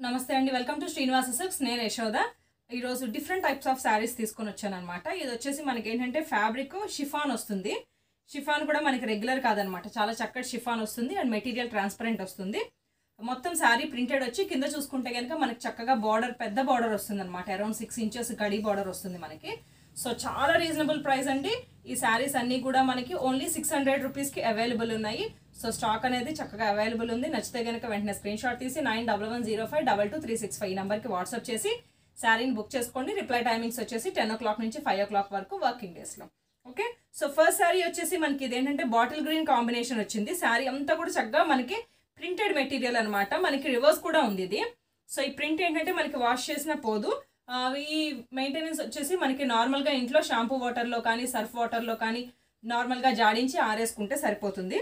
నమస్తే అండి welcome to Srinivasa silks నేను యశోద ఈరోజు డిఫరెంట్ టైప్స్ ఆఫ్ శారీస్ తీసుకొని వచ్చాను అనమాట ఇది వచ్చేసి మనకి ఏంటంటే ఫ్యాబ్రిక్ షిఫాన్ వస్తుంది షిఫాన్ కూడా మనకి రెగ్యులర్ కాదనమాట చాలా చక్కటి షిఫాన్ వస్తుంది అండ్ మెటీరియల్ ట్రాన్స్పరెంట్ వస్తుంది మొత్తం శారీ ప్రింటెడ్ వచ్చి కింద చూసుకుంటే కనుక మనకి చక్కగా బార్డర్ పెద్ద బార్డర్ వస్తుంది అనమాట అరౌండ్ సిక్స్ ఇంచెస్ గడి బార్డర్ వస్తుంది మనకి సో చాలా రీజనబుల్ ప్రైస్ అండి ఈ శారీస్ అన్నీ కూడా మనకి ఓన్లీ సిక్స్ హండ్రెడ్ రూపీస్కి అవైలబుల్ ఉన్నాయి సో స్టాక్ అనేది చక్కగా అవైలబుల్ ఉంది నచ్చితే కనుక వెంటనే స్క్రీన్ షాట్ తీసి nine double one zero five double two three six five ఈ నెంబర్కి వాట్సాప్ చేసి శారీని బుక్ చేసుకోండి రిప్లై టైమింగ్స్ వచ్చేసి టెన్ ఓ క్లాక్ నుంచి ఫైవ్ ఓ క్లాక్ వరకు వర్కింగ్ డేస్లో ఓకే సో ఫస్ట్ శారీ వచ్చేసి మనకి ఇదేంటంటే బాటిల్ గ్రీన్ కాంబినేషన్ వచ్చింది శారీ అంతా కూడా చక్కగా మనకి ప్రింటెడ్ మెటీరియల్ అనమాట మనకి రివర్స్ కూడా ఉంది ఇది సో ఈ ప్రింట్ ఏంటంటే మనకి వాష్ చేసిన పోదు ఆ, ఈ మెయింటెనెన్స్ వచ్చేసి మనకి నార్మల్గా ఇంట్లో షాంపూ వాటర్లో కానీ సర్ఫ్ వాటర్లో కానీ నార్మల్గా జాడించి ఆరేసుకుంటే సరిపోతుంది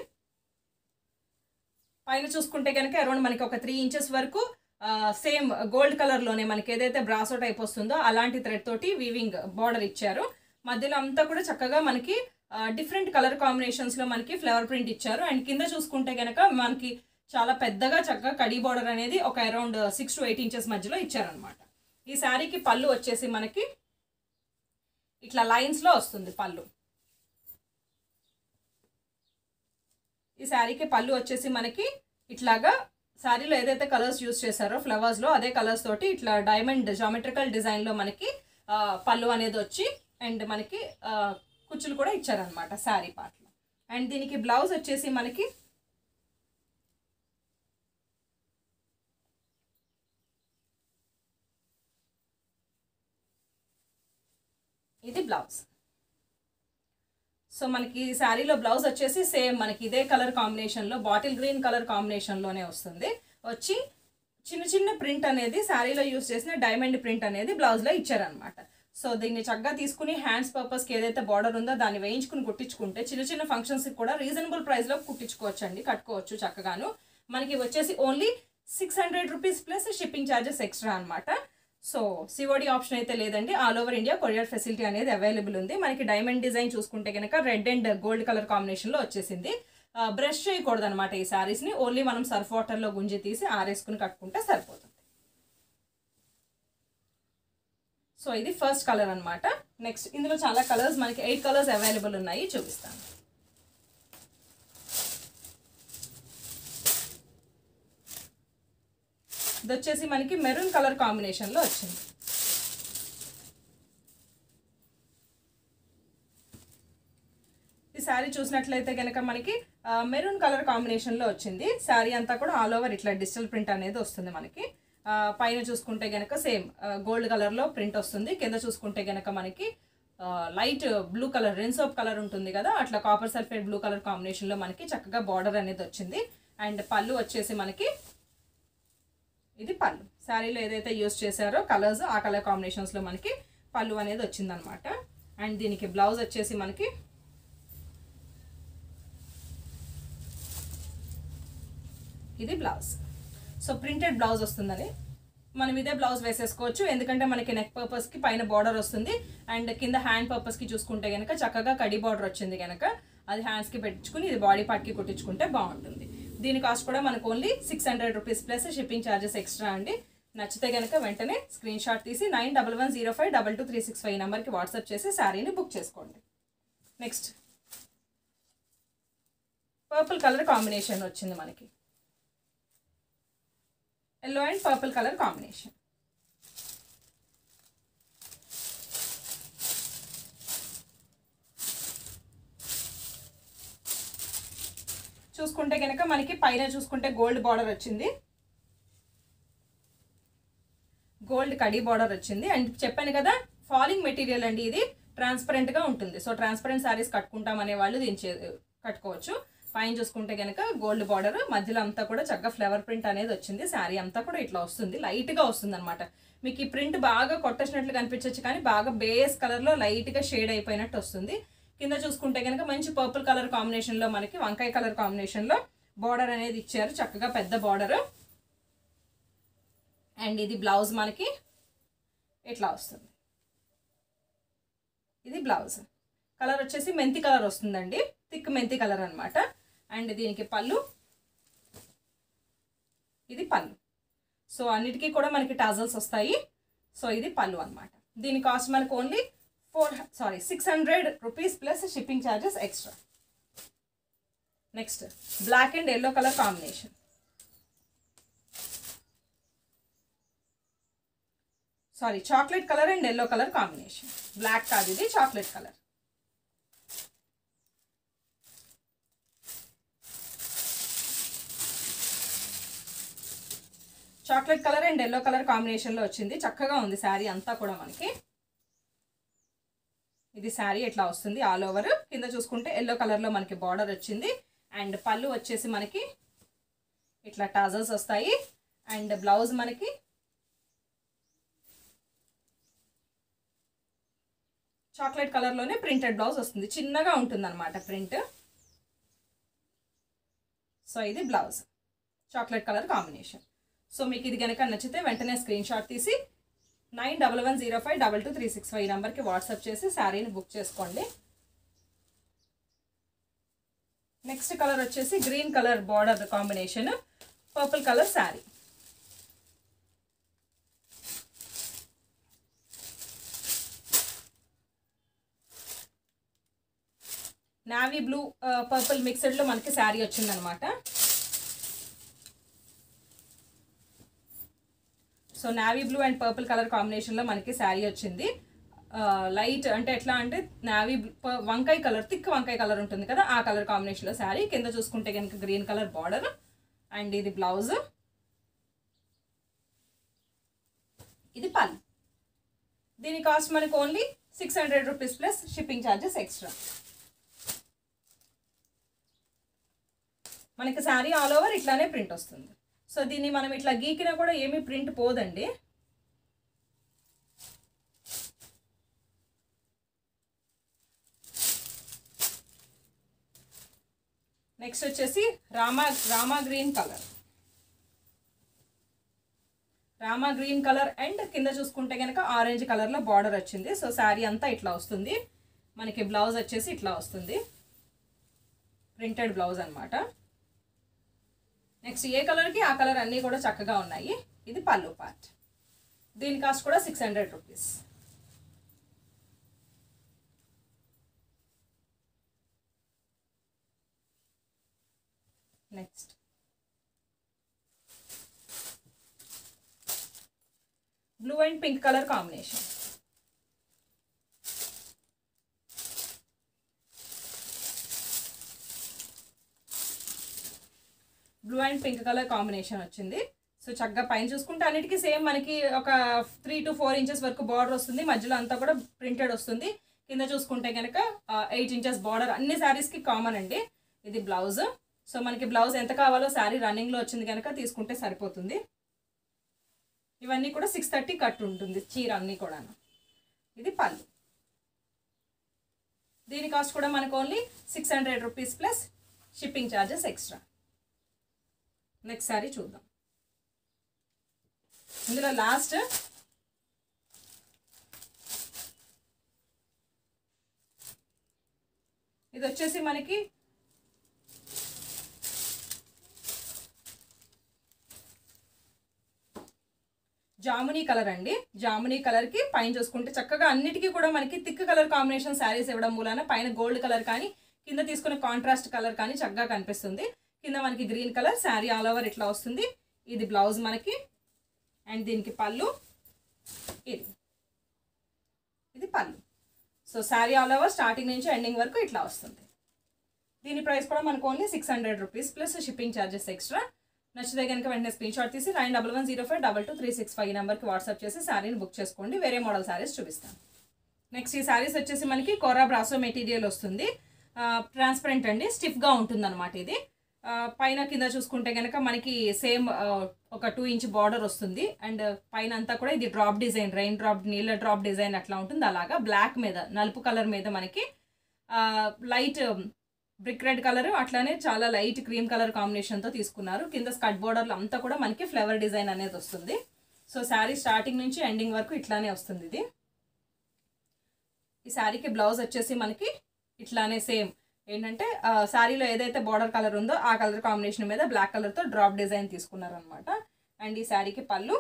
పైన చూసుకుంటే కనుక అరౌండ్ మనకి ఒక త్రీ ఇంచెస్ వరకు సేమ్ గోల్డ్ కలర్లోనే మనకి ఏదైతే బ్రాసో టైప్ వస్తుందో అలాంటి థ్రెడ్ తోటి వీవింగ్ బార్డర్ ఇచ్చారు మధ్యలో అంతా కూడా చక్కగా మనకి డిఫరెంట్ కలర్ కాంబినేషన్స్లో మనకి ఫ్లవర్ ప్రింట్ ఇచ్చారు అండ్ కింద చూసుకుంటే కనుక మనకి చాలా పెద్దగా చక్కగా కడీ బార్డర్ అనేది ఒక around six to eight inches మధ్యలో ఇచ్చారనమాట ఈ శారీకి పళ్ళు వచ్చేసి మనకి ఇట్లా లైన్స్లో వస్తుంది పళ్ళు ఈ శారీకి పళ్ళు వచ్చేసి మనకి ఇట్లాగా శారీలో ఏదైతే కలర్స్ యూస్ చేశారో ఫ్లవర్స్లో అదే కలర్స్ తోటి ఇట్లా డైమండ్ జామెట్రికల్ డిజైన్లో మనకి ఆ, పళ్ళు అనేది వచ్చి అండ్ మనకి ఆ, కుచ్చులు కూడా ఇచ్చారనమాట శారీ పార్ట్లో అండ్ దీనికి బ్లౌజ్ వచ్చేసి మనకి ఇది బ్లౌజ్ సో మనకి శారీలో బ్లౌజ్ వచ్చేసి సేమ్ మనకి ఇదే కలర్ కాంబినేషన్లో బాటిల్ గ్రీన్ కలర్ కాంబినేషన్లోనే వస్తుంది వచ్చి చిన్న చిన్న ప్రింట్ అనేది శారీలో యూస్ చేసిన డైమండ్ ప్రింట్ అనేది బ్లౌజ్లో ఇచ్చారనమాట సో దీన్ని చక్కగా తీసుకుని హ్యాండ్స్ పర్పస్కి ఏదైతే బార్డర్ ఉందో దాన్ని వేయించుకుని కుట్టించుకుంటే చిన్న చిన్న ఫంక్షన్స్కి కూడా రీజనబుల్ ప్రైస్లో కుట్టించుకోవచ్చు అండి కట్టుకోవచ్చు చక్కగాను మనకి వచ్చేసి only six hundred rupees plus shipping charges extra అనమాట సో సిఓడి ఆప్షన్ అయితే లేదండి all over India courier facility అనేది అవైలబుల్ ఉంది మనకి డైమండ్ డిజైన్ చూసుకుంటే కనుక రెడ్ అండ్ గోల్డ్ కలర్ కాంబినేషన్లో వచ్చేసింది బ్రష్ చేయకూడదు అనమాట ఈ శారీస్ని ఓన్లీ మనం సర్ఫ్ వాటర్లో గుంజి తీసి ఆరేసుకుని కట్టుకుంటే సరిపోతుంది సో ఇది ఫస్ట్ కలర్ అనమాట నెక్స్ట్ ఇందులో చాలా కలర్స్ మనకి ఎయిట్ కలర్స్ అవైలబుల్ ఉన్నాయి చూపిస్తాను ఇది వచ్చేసి మనకి మెరూన్ కలర్ కాంబినేషన్లో వచ్చింది ఈ శారీ చూసినట్లయితే కనుక మనకి మెరూన్ కలర్ కాంబినేషన్లో వచ్చింది శారీ అంతా కూడా ఆల్ ఓవర్ ఇట్లా డిజిటల్ ప్రింట్ అనేది వస్తుంది మనకి ఆ, పైన చూసుకుంటే కనుక సేమ్ గోల్డ్ కలర్లో ప్రింట్ వస్తుంది కింద చూసుకుంటే కనుక మనకి లైట్ బ్లూ కలర్ రెన్సోప్ కలర్ ఉంటుంది కదా అట్లా కాపర్ సల్ఫేట్ బ్లూ కలర్ కాంబినేషన్లో మనకి చక్కగా బార్డర్ అనేది వచ్చింది అండ్ పళ్ళు వచ్చేసి మనకి ఇది పళ్ళు శారీలో ఏదైతే యూస్ చేశారో కలర్స్ ఆ కలర్ కాంబినేషన్స్లో మనకి పళ్ళు అనేది వచ్చిందనమాట అండ్ దీనికి బ్లౌజ్ వచ్చేసి మనకి ఇది బ్లౌజ్ సో ప్రింటెడ్ బ్లౌజ్ వస్తుందని మనం ఇదే బ్లౌజ్ వేసేసుకోవచ్చు ఎందుకంటే మనకి నెక్ పర్పస్కి పైన బార్డర్ వస్తుంది అండ్ కింద హ్యాండ్ పర్పస్కి చూసుకుంటే కనుక చక్కగా కడి బార్డర్ వచ్చింది కనుక అది హ్యాండ్స్కి పెట్టించుకుని ఇది బాడీ పార్ట్కి కుట్టించుకుంటే బాగుంటుంది దీని కాస్ట్ కూడా మనకు only six hundred rupees plus shipping charges extra అండి నచ్చితే కనుక వెంటనే స్క్రీన్ షాట్ తీసి nine double one zero five double two three six five నెంబర్కి వాట్సాప్ చేసి శారీని బుక్ చేసుకోండి నెక్స్ట్ పర్పుల్ కలర్ కాంబినేషన్ వచ్చింది మనకి yellow and purple colour combination చూసుకుంటే కనుక మనకి పైన చూసుకుంటే గోల్డ్ బార్డర్ వచ్చింది గోల్డ్ కడీ బార్డర్ వచ్చింది అండ్ చెప్పాను కదా ఫాలింగ్ మెటీరియల్ అండి ఇది ట్రాన్స్పరెంట్గా ఉంటుంది సో ట్రాన్స్పరెంట్ శారీస్ కట్టుకుంటాం అనే వాళ్ళు దీని చే కట్టుకోవచ్చు పైన చూసుకుంటే కనుక గోల్డ్ బార్డర్ మధ్యలో అంతా కూడా చక్కగా ఫ్లవర్ ప్రింట్ అనేది వచ్చింది శారీ అంతా కూడా ఇట్లా వస్తుంది లైట్గా వస్తుంది అనమాట మీకు ఈ ప్రింట్ బాగా కొట్టేసినట్లు కనిపించవచ్చు కానీ బాగా బేస్ కలర్లో లైట్గా షేడ్ అయిపోయినట్టు వస్తుంది కింద చూసుకుంటే కనుక మంచి పర్పుల్ కలర్ కాంబినేషన్లో మనకి వంకాయ కలర్ కాంబినేషన్లో బార్డర్ అనేది ఇచ్చారు చక్కగా పెద్ద బార్డర్ అండ్ ఇది బ్లౌజ్ మనకి ఇట్లా వస్తుంది ఇది బ్లౌజ్ కలర్ వచ్చేసి మెంతి కలర్ వస్తుందండి థిక్ మెంతి కలర్ అనమాట అండ్ దీనికి పళ్ళు ఇది పళ్ళు సో అన్నిటికీ కూడా మనకి టాజల్స్ వస్తాయి సో ఇది పళ్ళు అనమాట దీని కాస్ట్ మనకు only four sorry six hundred rupees plus shipping charges extra next black and yellow colour combination sorry chocolate colour and yellow colour combination black కాదు ఇది chocolate colour chocolate colour and yellow colour కాంబినేషన్లో వచ్చింది చక్కగా ఉంది శారీ అంతా కూడా మనకి ఇది శారీ ఎట్లా వస్తుంది ఆల్ ఓవర్ కింద చూసుకుంటే ఎల్లో కలర్లో మనకి బార్డర్ వచ్చింది అండ్ పళ్ళు వచ్చేసి మనకి ఇట్లా టాజల్స్ వస్తాయి అండ్ బ్లౌజ్ మనకి చాక్లెట్ కలర్లోనే ప్రింటెడ్ బ్లౌజ్ వస్తుంది చిన్నగా ఉంటుంది అనమాట ప్రింట్ సో ఇది blouse chocolate colour combination so మీకు ఇది కనుక నచ్చితే వెంటనే స్క్రీన్ షాట్ తీసి nine double one zero five double two three six five నెంబర్కి వాట్సాప్ చేసి శారీని బుక్ చేసుకోండి నెక్స్ట్ కలర్ వచ్చేసి green colour border combination purple colour sari navy blue purple మిక్స్డ్లో మనకి శారీ వచ్చిందనమాట so navy blue and purple colour కాంబినేషన్లో మనకి శారీ వచ్చింది లైట్ అంటే ఎట్లా అంటే నావీ వంకాయ కలర్ థిక్ వంకాయ కలర్ ఉంటుంది కదా ఆ కలర్ కాంబినేషన్లో శారీ కింద చూసుకుంటే కనుక గ్రీన్ కలర్ బార్డర్ అండ్ ఇది బ్లౌజ్ ఇది పల్ దీని కాస్ట్ మనకు only six hundred rupees plus shipping charges extra మనకి శారీ ఆల్ ఓవర్ ఇట్లానే ప్రింట్ వస్తుంది సో దీన్ని మనం ఇట్లా గీకినా కూడా ఏమీ ప్రింట్ పోదండి నెక్స్ట్ వచ్చేసి Rama Rama green colour Rama green colour and కింద చూసుకుంటే కనుక ఆరెంజ్ కలర్లో బార్డర్ వచ్చింది సో శారీ అంతా ఇట్లా వస్తుంది మనకి బ్లౌజ్ వచ్చేసి ఇట్లా వస్తుంది ప్రింటెడ్ బ్లౌజ్ అనమాట నెక్స్ట్ ఏ కలర్కి ఆ కలర్ అన్నీ కూడా చక్కగా ఉన్నాయి ఇది పళ్ళు పార్ట్ దీని కాస్ట్ కూడా six hundred rupees next blue and pink colour combination blue and pink colour combination వచ్చింది సో చక్కగా పైన చూసుకుంటే అన్నిటికీ సేమ్ మనకి ఒక త్రీ టు ఫోర్ ఇంచెస్ వరకు బార్డర్ వస్తుంది మధ్యలో అంతా కూడా ప్రింటెడ్ వస్తుంది కింద చూసుకుంటే కనుక ఎయిట్ ఇంచెస్ బార్డర్ అన్ని శారీస్కి కామన్ అండి ఇది బ్లౌజ్ సో మనకి బ్లౌజ్ ఎంత కావాలో శారీ రన్నింగ్లో వచ్చింది కనుక తీసుకుంటే సరిపోతుంది ఇవన్నీ కూడా సిక్స్ థర్టీ కట్ ఉంటుంది చీర అన్నీ కూడా ఇది పళ్ళు దీని కాస్ట్ కూడా మనకు only six hundred rupees plus shipping charges extra next sari చూద్దాం ఇందులో లాస్ట్ ఇది వచ్చేసి మనకి జామునీ కలర్ అండి జామునీ కలర్కి పైన చూసుకుంటే చక్కగా అన్నిటికీ కూడా మనకి థిక్ కలర్ కాంబినేషన్ శారీస్ ఇవ్వడం మూలాన పైన గోల్డ్ కలర్ కానీ కింద తీసుకున్న కాంట్రాస్ట్ కలర్ కానీ చక్కగా కనిపిస్తుంది కింద మనకి green colour sari all over ఇట్లా వస్తుంది ఇది బ్లౌజ్ మనకి అండ్ దీనికి పళ్ళు ఇది ఇది పళ్ళు so sari all over starting నుంచి ఎండింగ్ వరకు ఇట్లా వస్తుంది దీని ప్రైస్ కూడా మనకు only six hundred rupees plus shipping charges extra నచ్చితే కనుక వెంటనే స్క్రీన్ షాట్ తీసి nine double one zero five double two three six five నెంబర్కి వాట్సాప్ చేసి శారీని బుక్ చేసుకోండి వేరే మోడల్ శారీస్ చూపిస్తాను నెక్స్ట్ ఈ శారీస్ వచ్చేసి మనకి కోరా బ్రాసో మెటీరియల్ వస్తుంది ట్రాన్స్పరెంట్ అండి స్టిఫ్గా ఉంటుంది అనమాట ఇది ఆ, పైన కింద చూసుకుంటే కనుక మనకి సేమ్ ఒక టూ ఇంచ్ బార్డర్ వస్తుంది అండ్ పైన అంతా కూడా ఇది డ్రాప్ డిజైన్ రైన్ డ్రాప్ నీళ్ళ డ్రాప్ డిజైన్ అట్లా ఉంటుంది అలాగా బ్లాక్ మీద నలుపు కలర్ మీద మనకి లైట్ బ్రిక్ రెడ్ కలర్ అట్లానే చాలా లైట్ క్రీమ్ కలర్ కాంబినేషన్తో తీసుకున్నారు కింద స్కట్ బోర్డర్లో అంతా కూడా మనకి ఫ్లవర్ డిజైన్ అనేది వస్తుంది సో శారీ స్టార్టింగ్ నుంచి ఎండింగ్ వరకు ఇట్లానే వస్తుంది ఇది ఈ శారీకి బ్లౌజ్ వచ్చేసి మనకి ఇట్లానే సేమ్ ఏంటంటే శారీలో ఏదైతే బార్డర్ కలర్ ఉందో ఆ కలర్ కాంబినేషన్ మీద బ్లాక్ కలర్తో డ్రాప్ డిజైన్ తీసుకున్నారు అనమాట అండ్ ఈ శారీకి పళ్ళు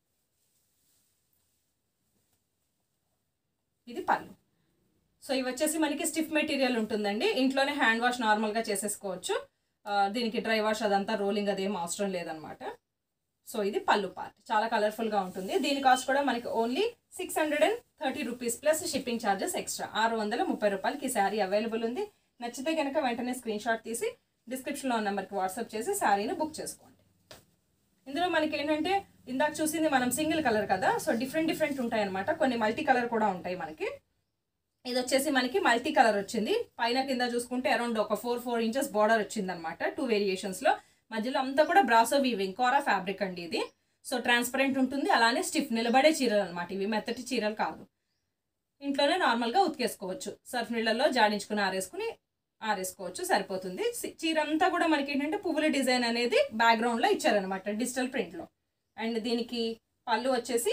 ఇది పళ్ళు సో ఇవి వచ్చేసి మనకి స్టిఫ్ మెటీరియల్ ఉంటుందండి ఇంట్లోనే హ్యాండ్ వాష్ నార్మల్గా చేసేసుకోవచ్చు ఆ, దీనికి డ్రై వాష్ అదంతా రోలింగ్ అదేం అవసరం లేదనమాట సో ఇది పళ్ళు పార్ట్ చాలా కలర్ఫుల్గా ఉంటుంది దీని కాస్ట్ కూడా మనకి only six hundred and thirty rupees plus shipping charges extra ఆరు వందల ముప్పై రూపాయలకి ఈ శారీ అవైలబుల్ ఉంది నచ్చితే కనుక వెంటనే స్క్రీన్ షాట్ తీసి డిస్క్రిప్షన్లో ఉన్న నెంబర్కి వాట్సాప్ చేసి శారీని బుక్ చేసుకోండి ఇందులో మనకి ఏంటంటే ఇందాక చూసింది మనం సింగిల్ కలర్ కదా సో డిఫరెంట్ డిఫరెంట్ ఉంటాయి అనమాట కొన్ని మల్టీ కలర్ కూడా ఉంటాయి మనకి ఇది వచ్చేసి మనకి మల్టీ కలర్ వచ్చింది పైన కింద చూసుకుంటే అరౌండ్ ఒక ఫోర్ ఫోర్ ఇంచెస్ బార్డర్ వచ్చింది అనమాట టూ వేరియేషన్స్లో మధ్యలో అంతా కూడా బ్రాసో వీవింగ్ కోరా ఫ్యాబ్రిక్ అండి ఇది సో ట్రాన్స్పరెంట్ ఉంటుంది అలానే స్టిఫ్ నిలబడే చీరలు అనమాట ఇవి మెత్తటి చీరలు కాదు ఇంట్లోనే నార్మల్గా ఉతికేసుకోవచ్చు సర్ఫ్ నీళ్ళల్లో జాడించుకుని ఆరేసుకుని ఆరేసుకోవచ్చు సరిపోతుంది సి- చీర అంతా కూడా మనకి ఏంటంటే పువ్వుల డిజైన్ అనేది బ్యాక్గ్రౌండ్లో ఇచ్చారనమాట డిజిటల్ ప్రింట్లో అండ్ దీనికి పళ్ళు వచ్చేసి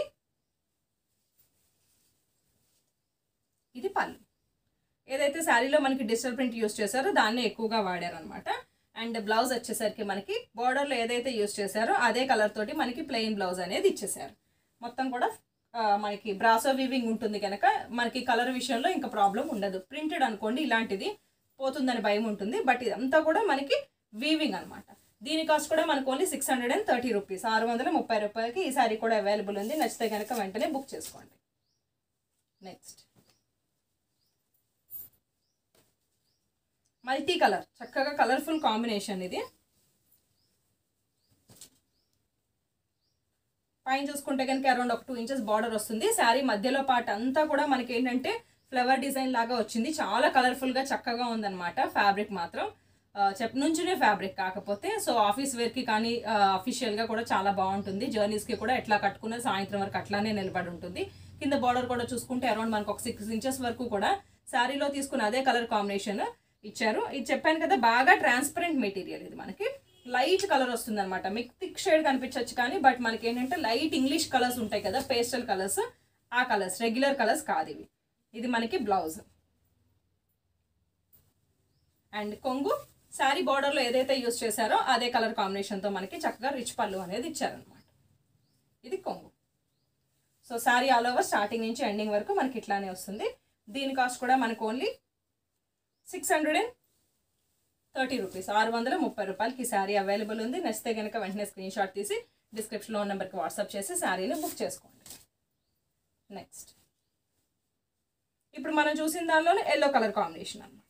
ఇది పళ్ళు ఏదైతే శారీలో మనకి డిజిటల్ ప్రింట్ యూస్ చేశారో దాన్నే ఎక్కువగా వాడారనమాట అండ్ బ్లౌజ్ వచ్చేసరికి మనకి బార్డర్లో ఏదైతే యూస్ చేశారో అదే కలర్ తోటి మనకి ప్లెయిన్ బ్లౌజ్ అనేది ఇచ్చేసారు మొత్తం కూడా ఆ, మనకి బ్రాసో వీవింగ్ ఉంటుంది కనుక మనకి కలర్ విషయంలో ఇంకా ప్రాబ్లం ఉండదు ప్రింటెడ్ అనుకోండి ఇలాంటిది పోతుందని భయం ఉంటుంది బట్ ఇదంతా కూడా మనకి వీవింగ్ అనమాట దీని కాస్ట్ కూడా మనకు only six hundred and thirty rupees ఆరు వందల ముప్పై రూపాయలకి ఈ సారీ కూడా అవైలబుల్ ఉంది నచ్చితే కనుక వెంటనే బుక్ చేసుకోండి నెక్స్ట్ మల్టీ కలర్ చక్కగా కలర్ఫుల్ కాంబినేషన్ ఇది పైన చూసుకుంటే కనుక అరౌండ్ ఒక టూ ఇంచెస్ బార్డర్ వస్తుంది శారీ మధ్యలో పార్ట్ అంతా కూడా మనకి ఏంటంటే ఫ్లవర్ డిజైన్ లాగా వచ్చింది చాలా కలర్ఫుల్గా చక్కగా ఉందన్నమాట ఫ్యాబ్రిక్ మాత్రం ఆ, చెప్ నుంచునే ఫ్యాబ్రిక్ కాకపోతే సో ఆఫీస్ వేర్కి కానీ అఫీషియల్గా కూడా చాలా బాగుంటుంది జర్నీస్కి కూడా ఎట్లా కట్టుకున్న సాయంత్రం వరకు అట్లానే నిలబడి ఉంటుంది కింద బార్డర్ కూడా చూసుకుంటే అరౌండ్ మనకు ఒక సిక్స్ ఇంచెస్ వరకు కూడా శారీలో తీసుకున్న అదే కలర్ కాంబినేషన్ ఇచ్చారు ఇది చెప్పాను కదా బాగా ట్రాన్స్పరెంట్ మెటీరియల్ ఇది మనకి లైట్ కలర్ వస్తుంది అనమాట మీకు థిక్ షేడ్ కనిపించవచ్చు కానీ బట్ మనకి ఏంటంటే లైట్ ఇంగ్లీష్ కలర్స్ ఉంటాయి కదా పేస్టల్ కలర్స్ ఆ కలర్స్ రెగ్యులర్ కలర్స్ కాదు ఇవి ఇది మనకి బ్లౌజ్ అండ్ కొంగు శారీ బార్డర్లో ఏదైతే యూస్ చేశారో అదే కలర్ కాంబినేషన్తో మనకి చక్కగా రిచ్ పళ్ళు అనేది ఇచ్చారనమాట ఇది కొంగు so sari all over starting నుంచి ఎండింగ్ వరకు మనకి ఇట్లానే వస్తుంది దీని కాస్ట్ కూడా మనకు only six hundred and thirty rupees ఆరు వందల ముప్పై రూపాయలకి ఈ శారీ అవైలబుల్ ఉంది నచ్చితే కనుక వెంటనే స్క్రీన్ షాట్ తీసి డిస్క్రిప్షన్లో ఉన్న నెంబర్కి వాట్సాప్ చేసి శారీని బుక్ చేసుకోండి నెక్స్ట్ ఇప్పుడు మనం చూసిన దానిలోనే ఎల్లో కలర్ కాంబినేషన్ అన్నమాట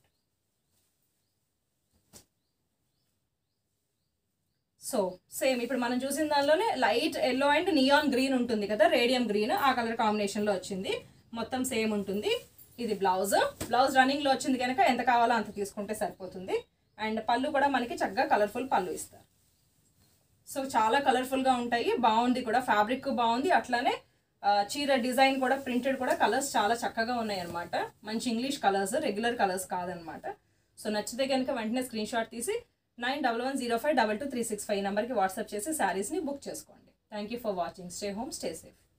సో సేమ్ ఇప్పుడు మనం చూసిన దానిలోనే light yellow and neon green ఉంటుంది కదా రేడియం గ్రీన్ ఆ కలర్ కాంబినేషన్లో వచ్చింది మొత్తం సేమ్ ఉంటుంది ఇది బ్లౌజ్ బ్లౌజ్ రన్నింగ్లో వచ్చింది కనుక ఎంత కావాలో అంత తీసుకుంటే సరిపోతుంది అండ్ పళ్ళు కూడా మనకి చక్కగా కలర్ఫుల్ పళ్ళు ఇస్తారు సో చాలా కలర్ఫుల్గా ఉంటాయి బాగుంది కూడా ఫ్యాబ్రిక్ బాగుంది అట్లానే ఆ, చీర డిజైన్ కూడా ప్రింటెడ్ కూడా కలర్స్ చాలా చక్కగా ఉన్నాయి అనమాట మంచి ఇంగ్లీష్ కలర్స్ రెగ్యులర్ కలర్స్ కాదనమాట సో నచ్చితే కనుక వెంటనే స్క్రీన్ షాట్ తీసి nine double one zero five double two three six five నెంబర్కి వాట్సాప్ చేసి శారీస్ని బుక్ చేసుకోండి thank you for watching stay home stay safe